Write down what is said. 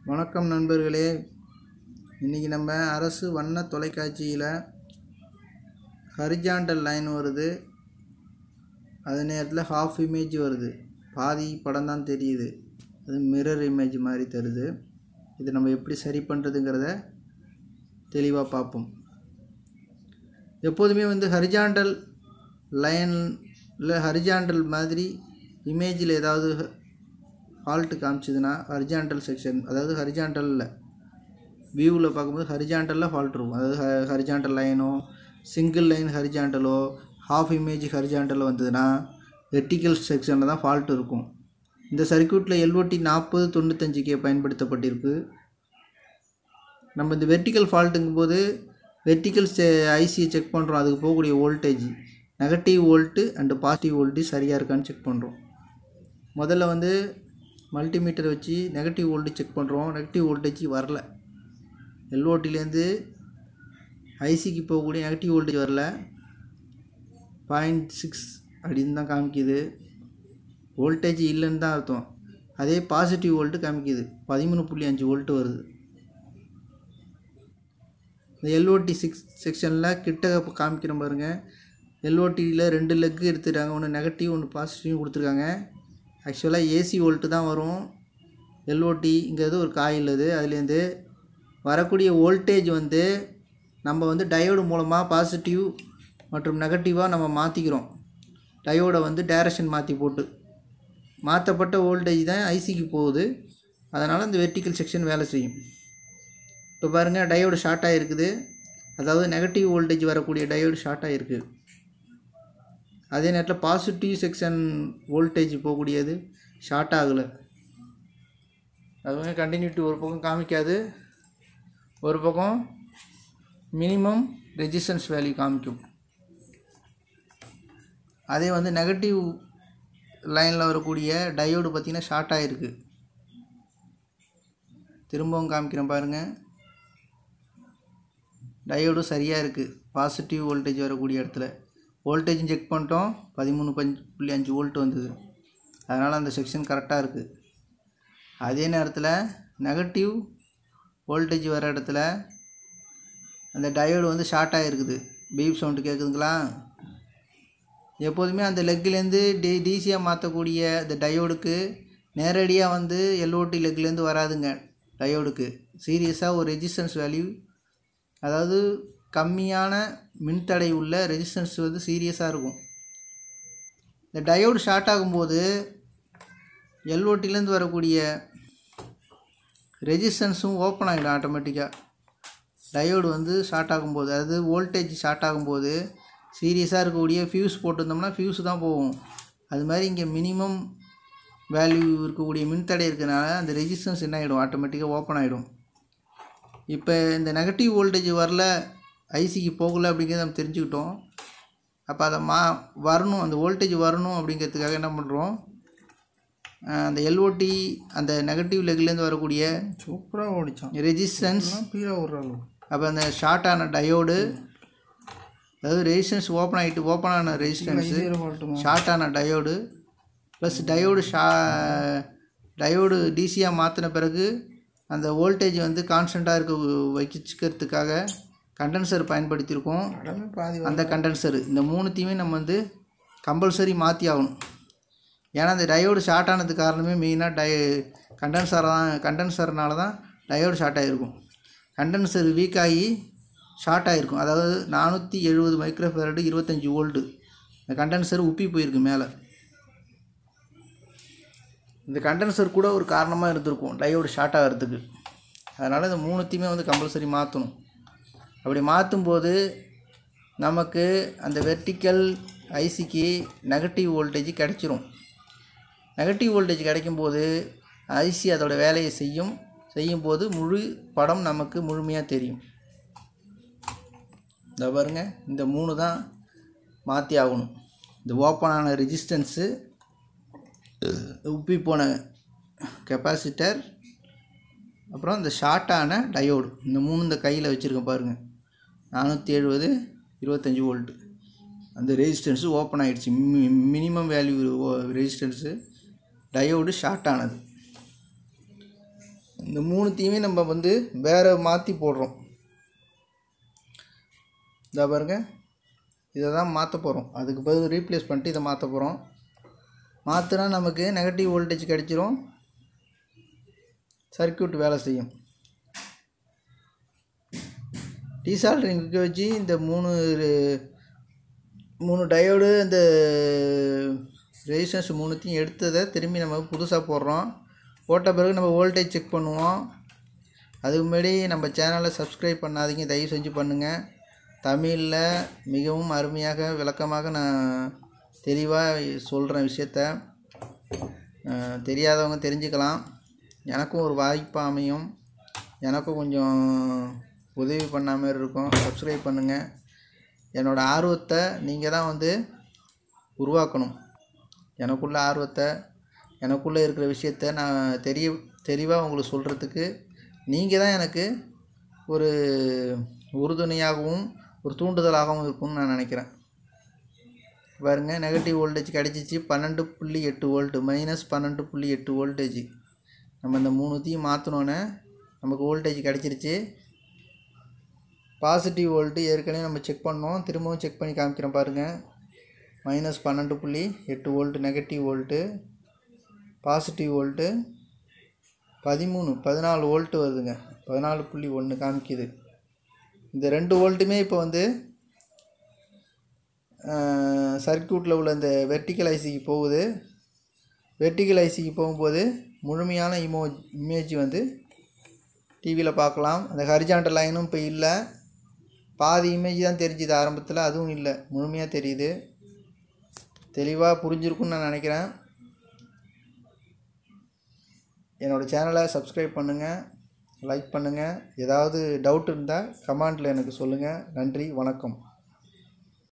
வணக்கம் நண்பர்களே இன்றைக்கி நம்ம அரசு வண்ண தொலைக்காட்சியில் ஹரிஜாண்டல் லைன் வருது அதே நேரத்தில் ஹாஃப் இமேஜ் வருது பாதி படம் தான் தெரியுது அது மிரர் இமேஜ் மாதிரி தருது இது நம்ம எப்படி சரி பண்ணுறதுங்கிறத தெளிவாக பார்ப்போம் எப்போதுமே வந்து ஹரிஜாண்டல் லைன் இல்லை ஹரிஜாண்டல் மாதிரி இமேஜில் ஏதாவது ஃபால்ட்டு காமிச்சதுன்னா ஹரிஜாண்டல் செக்ஷன் அதாவது ஹரிஜாண்டலில் வியூவில் பார்க்கும்போது ஹரிஜாண்டலில் ஃபால்ட் இருக்கும் அதாவது ஹ ஹரிஜாண்டல் லைனோ சிங்கிள் லைன் ஹரிஜாண்டலோ ஹாஃப் இமேஜ் ஹரிஜாண்டலோ வந்ததுன்னா வெர்டிக்கல் செக்ஷனில் தான் ஃபால்ட் இருக்கும் இந்த சர்க்யூட்டில் எல்ஓடி நாற்பது தொண்ணூத்தஞ்சு கே பயன்படுத்தப்பட்டிருக்கு நம்ம இந்த வெர்டிக்கல் ஃபால்ட்டுங்கும் போது வெர்டிக்கல் ஐசியை செக் பண்ணுறோம் அதுக்கு போகக்கூடிய voltage negative volt and positive volt சரியாக இருக்கான்னு செக் பண்ணுறோம் முதல்ல வந்து மல்டிமீட்டர் வச்சு நெகட்டிவ் வோல்டேஜ் செக் பண்ணுறோம் நெகட்டிவ் வோல்டேஜ் வரல எல்ஓடிலேருந்து ஐசிக்கு போகக்கூடிய நெகட்டிவ் வோல்டேஜ் வரல பாயிண்ட் சிக்ஸ் அப்படின்னு தான் காமிக்குது வோல்டேஜ் இல்லைன்னு தான் அர்த்தம் அதே பாசிட்டிவ் வோல்ட்டு காமிக்குது பதிமூணு புள்ளி அஞ்சு வோல்ட்டு வருது இந்த எல்ஓடி சிக்ஸ் செக்ஷனில் கிட்ட காமிக்கிற பாருங்க எல்ஓடியில் ரெண்டு லெக்கு எடுத்துட்டாங்க ஒன்று நெகட்டிவ் ஒன்று பாசிட்டிவ் கொடுத்துருக்காங்க ஆக்சுவலாக ஏசி வோல்ட்டு தான் வரும் எல்ஓடிங்கிறது ஒரு காயில் அது அதுலேருந்து வரக்கூடிய வோல்டேஜ் வந்து நம்ம வந்து டயோடு மூலமாக பாசிட்டிவ் மற்றும் நெகட்டிவாக நம்ம மாற்றிக்கிறோம் டயோடை வந்து டைரக்ஷன் மாற்றி போட்டு மாற்றப்பட்ட வோல்டேஜ் தான் ஐசிக்கு போகுது அதனால் இந்த வெர்டிக்கல் செக்ஷன் வேலை செய்யும் இப்போ பாருங்கள் டயோடு ஷார்ட் ஆகிருக்குது அதாவது நெகட்டிவ் வோல்டேஜ் வரக்கூடிய டயோடு ஷார்ட் ஆகிருக்கு அதே நேரத்தில் பாசிட்டிவ் செக்ஷன் வோல்டேஜ் போகக்கூடியது ஷார்ட் ஆகலை அது வந்து கண்டினியூட்டி ஒரு பக்கம் காமிக்காது ஒரு பக்கம் மினிமம் ரெசிஸ்டன்ஸ் வேல்யூ காமிக்கும் அதே வந்து நெகட்டிவ் லைனில் வரக்கூடிய டயோடு பார்த்திங்கன்னா ஷார்ட் ஆகிருக்கு திரும்பவும் காமிக்கிறேன் பாருங்கள் டயோடும் சரியாக இருக்குது பாசிட்டிவ் வோல்டேஜ் வரக்கூடிய இடத்துல வோல்டேஜும் செக் பண்ணிட்டோம் பதிமூணு பஞ்சு புள்ளி அஞ்சு வோல்ட் வந்தது அதனால் அந்த செக்ஷன் கரெக்டாக இருக்குது அதே நேரத்தில் நெகட்டிவ் வோல்டேஜ் வர இடத்துல அந்த டயோடு வந்து ஷார்ட் ஆகிருக்குது பீப் சவுண்டு கேட்குதுங்களா எப்போதுமே அந்த லெக்லேருந்து டி டிசியாக மாற்றக்கூடிய அந்த டயோடுக்கு நேரடியாக வந்து எல்ஓடி லெக்லேருந்து வராதுங்க டயோடுக்கு சீரியஸாக ஒரு ரெசிஸ்டன்ஸ் வேல்யூ அதாவது கம்மியான மின்தடை உள்ள ரெசிஸ்டன்ஸ் வந்து சீரியஸாக இருக்கும் இந்த டயோடு ஷார்ட் ஆகும்போது எல்ஓடிலேருந்து வரக்கூடிய ரெசிஸ்டன்ஸும் ஓப்பன் ஆகிடும் ஆட்டோமேட்டிக்காக டயோடு வந்து ஷார்ட் ஆகும்போது அதாவது வோல்டேஜ் ஷார்ட் ஆகும்போது சீரியஸாக இருக்கக்கூடிய ஃபியூஸ் போட்டிருந்தோம்னா ஃபியூஸ் தான் போகும் அது மாதிரி இங்கே மினிமம் வேல்யூ இருக்கக்கூடிய மின்தடை இருக்கிறனால அந்த ரெசிஸ்டன்ஸ் என்ன ஆகிடும் ஆட்டோமேட்டிக்காக ஓப்பன் ஆகிடும் இப்போ இந்த நெகட்டிவ் வோல்டேஜ் வரல ஐசிக்கு போகலை அப்படிங்கிறத நம்ம தெரிஞ்சுக்கிட்டோம் அப்போ அதை மா வரணும் அந்த வோல்டேஜ் வரணும் அப்படிங்கிறதுக்காக என்ன பண்ணுறோம் அந்த எல்ஓடி அந்த நெகட்டிவ் லெக்லேருந்து வரக்கூடிய சூப்பராக ஓடிச்சான் ரெசிஸ்டன்ஸ் கீழே விட்றாங்க அப்போ அந்த ஷார்ட் ஆன டயோடு அதாவது ரெசிஸ்டன்ஸ் ஓப்பன் ஆகிட்டு ஓப்பன் ஆன ரெசிஸ்டன்ஸு ஃபால்ட்டுமா ஷார்ட் ஆன டயோடு ப்ளஸ் டயோடு ஷா டயோடு டிசியாக மாற்றின பிறகு அந்த வோல்டேஜ் வந்து கான்ஸ்டண்ட்டாக இருக்க வச்சுக்கிறதுக்காக கண்டென்சர் பயன்படுத்தியிருக்கோம் இடமே பாதி அந்த கண்டென்சர் இந்த மூணுத்தையுமே நம்ம வந்து கம்பல்சரி மாற்றி ஆகணும் ஏன்னா அந்த டயோடு ஷார்ட் ஆனதுக்கு காரணமே மெயினாக டய கண்டென்சர் தான் கண்டென்சர்னால தான் டயோடு ஷார்ட் ஆகிருக்கும் கண்டென்சர் வீக் ஆகி ஷார்ட் ஆகிருக்கும் அதாவது நானூற்றி எழுபது மைக்ரோஃபேரடு இருபத்தஞ்சி வோல்ட்டு இந்த கண்டென்சர் உப்பி போயிருக்கு மேலே இந்த கண்டென்சர் கூட ஒரு காரணமாக இருந்திருக்கும் டயோடு ஷார்ட் ஆகிறதுக்கு அதனால் இந்த மூணுத்தையுமே வந்து கம்பல்சரி மாற்றணும் அப்படி மாற்றும்போது நமக்கு அந்த வெர்டிக்கல் ஐசிக்கு நெகட்டிவ் வோல்டேஜ் கிடச்சிரும் நெகட்டிவ் வோல்டேஜ் கிடைக்கும்போது ஐசி அதோட வேலையை செய்யும் செய்யும்போது முழு படம் நமக்கு முழுமையாக தெரியும் இந்த பாருங்க இந்த மூணு தான் மாற்றி ஆகணும் இந்த ஓப்பனான ரெசிஸ்டன்ஸு உப்பி போன கெப்பாசிட்டர் அப்புறம் இந்த ஷார்ட்டான டயோடு இந்த மூணு இந்த கையில் வச்சுருக்கேன் பாருங்கள் நானூற்றி எழுபது இருபத்தஞ்சி வோல்ட்டு அந்த ரெசிஸ்டன்ஸு ஓப்பன் ஆகிடுச்சு minimum value resistance diode short ஆனது இந்த மூணுத்தையுமே நம்ம வந்து வேறு மாற்றி போடுறோம் இதா பாருங்க இதை தான் மாற்ற போகிறோம் அதுக்கு பதில் ரீப்ளேஸ் பண்ணிட்டு இதை மாற்ற போகிறோம் மாற்றினா நமக்கு நெகட்டிவ் வோல்டேஜ் கிடச்சிரும் சர்க்யூட் வேலை செய்யும் டீசால்ட்ரிங்க்கு வச்சு இந்த மூணு மூணு டயோடு இந்த ரெசிஸ்டன்ஸ் மூணுத்தையும் எடுத்ததை திரும்பி நம்ம புதுசாக போடுறோம் போட்ட பிறகு நம்ம வோல்டேஜ் செக் பண்ணுவோம் அதுக்கு முன்னாடி நம்ம சேனலை சப்ஸ்கிரைப் பண்ணாதீங்க தயவு செஞ்சு பண்ணுங்கள் தமிழில் மிகவும் அருமையாக விளக்கமாக நான் தெளிவாக சொல்கிறேன் விஷயத்த அஹ், தெரியாதவங்க தெரிஞ்சுக்கலாம் எனக்கும் ஒரு வாய்ப்பு அமையும் எனக்கும் கொஞ்சம் உதவி பண்ண மாதிரி இருக்கும் சப்ஸ்கிரைப் பண்ணுங்கள் என்னோடய ஆர்வத்தை நீங்கள் தான் வந்து உருவாக்கணும் எனக்குள்ள ஆர்வத்தை எனக்குள்ளே இருக்கிற விஷயத்த நான் தெரிய தெளிவாக உங்களுக்கு சொல்கிறதுக்கு நீங்கள் தான் எனக்கு ஒரு உறுதுணையாகவும் ஒரு தூண்டுதலாகவும் இருக்கும்னு நான் நினைக்கிறேன் பாருங்க நெகட்டிவ் வோல்டேஜ் கிடச்சிச்சு பன்னெண்டு புள்ளி எட்டு வோல்ட்டு மைனஸ் பன்னெண்டு புள்ளி எட்டு வோல்டேஜ் நம்ம இந்த மூணுத்தையும் மாற்றினோன்னே நமக்கு வோல்டேஜ் கிடச்சிருச்சு பாசிட்டிவ் வோல்ட்டு ஏற்கனவே நம்ம செக் பண்ணோம் திரும்பவும் செக் பண்ணி காமிக்கிறேன் பாருங்கள் மைனஸ் பன்னெண்டு புள்ளி எட்டு volt negative volt positive volt பதிமூணு பதினாலு வோல்ட்டு வருதுங்க பதினாலு புள்ளி ஒன்று காமிக்குது இந்த ரெண்டு வோல்ட்டுமே இப்போ வந்து சர்க்யூட்டில் உள்ள இந்த வெர்டிக்கல் ஐசிக்கு போகுது வெர்டிக்கல் ஐசிக்கு போகும்போது முழுமையான இமோ இமேஜ் வந்து டிவியில் பார்க்கலாம் அந்த ஹரிஜாண்டல் லைனும் இப்போ இல்லை பாதி இமேஜ் தான் தெரிஞ்சுது ஆரம்பத்தில் அதுவும் இல்லை முழுமையாக தெரியுது தெளிவாக புரிஞ்சிருக்குன்னு நான் நினைக்கிறேன் என்னோடய சேனலை சப்ஸ்கிரைப் பண்ணுங்கள் லைக் பண்ணுங்கள் ஏதாவது டவுட் இருந்தால் கமெண்டில் எனக்கு சொல்லுங்கள் நன்றி வணக்கம்